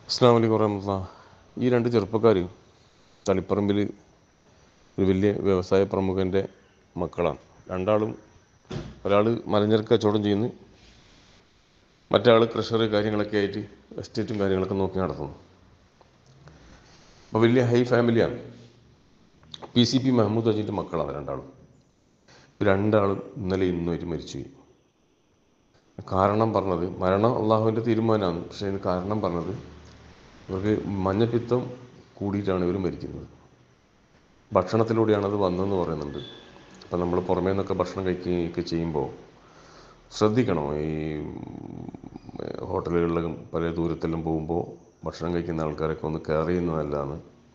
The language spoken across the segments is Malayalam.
അസ്സാം വലൈക്കും വറഹമുല്ല ഈ രണ്ട് ചെറുപ്പക്കാർ തളിപ്പറമ്പിൽ ഒരു വലിയ വ്യവസായ പ്രമുഖൻ്റെ മക്കളാണ് രണ്ടാളും ഒരാൾ മലഞ്ചരക്ക് കച്ചവടം ചെയ്യുന്നു മറ്റാൾ ക്രഷർ കാര്യങ്ങളൊക്കെ ആയിട്ട് എസ്റ്റേറ്റും കാര്യങ്ങളൊക്കെ നോക്കി നടത്തുന്നു അപ്പോൾ വലിയ ഹൈ ഫാമിലിയാണ് പി സി പി മഹമ്മൂദ് അജീൻ്റെ മക്കളാണ് രണ്ടാളും രണ്ടാളും ഇന്നലെ ഇന്നുമായിട്ട് മരിച്ചുപോയി കാരണം പറഞ്ഞത് മരണം അള്ളാഹുവിൻ്റെ തീരുമാനമാണ് പക്ഷേ അതിന് കാരണം പറഞ്ഞത് ഇവർക്ക് മഞ്ഞപ്പിത്തം കൂടിയിട്ടാണ് ഇവർ മരിക്കുന്നത് ഭക്ഷണത്തിലൂടെയാണ് അത് വന്നതെന്ന് പറയുന്നുണ്ട് അപ്പം നമ്മൾ പുറമേ നിന്നൊക്കെ ഭക്ഷണം കഴിക്കുകയൊക്കെ ചെയ്യുമ്പോൾ ശ്രദ്ധിക്കണം ഈ ഹോട്ടലുകളിലും പല ദൂരത്തെല്ലാം പോകുമ്പോൾ ഭക്ഷണം കഴിക്കുന്ന ആൾക്കാരൊക്കെ ഒന്ന് കെയർ ചെയ്യുന്നതല്ലാണ്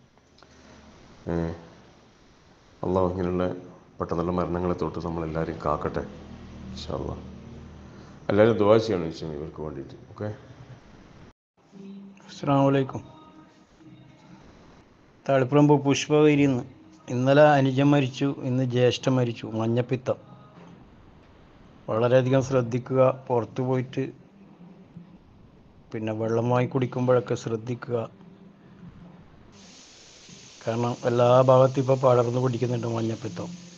അള്ളാഹു ഇങ്ങനെയുള്ള പെട്ടെന്നുള്ള മരണങ്ങളെ തൊട്ട് നമ്മളെല്ലാവരെയും കാക്കട്ടെ ഇൻഷാല്ലാ എല്ലാവരും ദുവാ ചെയ്യണം ഈശ്വരൻ ഇവർക്ക് വേണ്ടിയിട്ട് ഓക്കെ അസ്സാമലൈക്കും തളിപ്പറമ്പ് പുഷ്പവൈരിന്ന് ഇന്നലെ അനുജൻ മരിച്ചു ഇന്ന് ജ്യേഷ്ഠൻ മരിച്ചു മഞ്ഞപ്പിത്തം വളരെയധികം ശ്രദ്ധിക്കുക പുറത്തു പോയിട്ട് പിന്നെ വെള്ളം വാങ്ങി കുടിക്കുമ്പോഴൊക്കെ ശ്രദ്ധിക്കുക കാരണം എല്ലാ ഭാഗത്തും ഇപ്പോൾ പടർന്നു പിടിക്കുന്നുണ്ട് മഞ്ഞപ്പിത്തം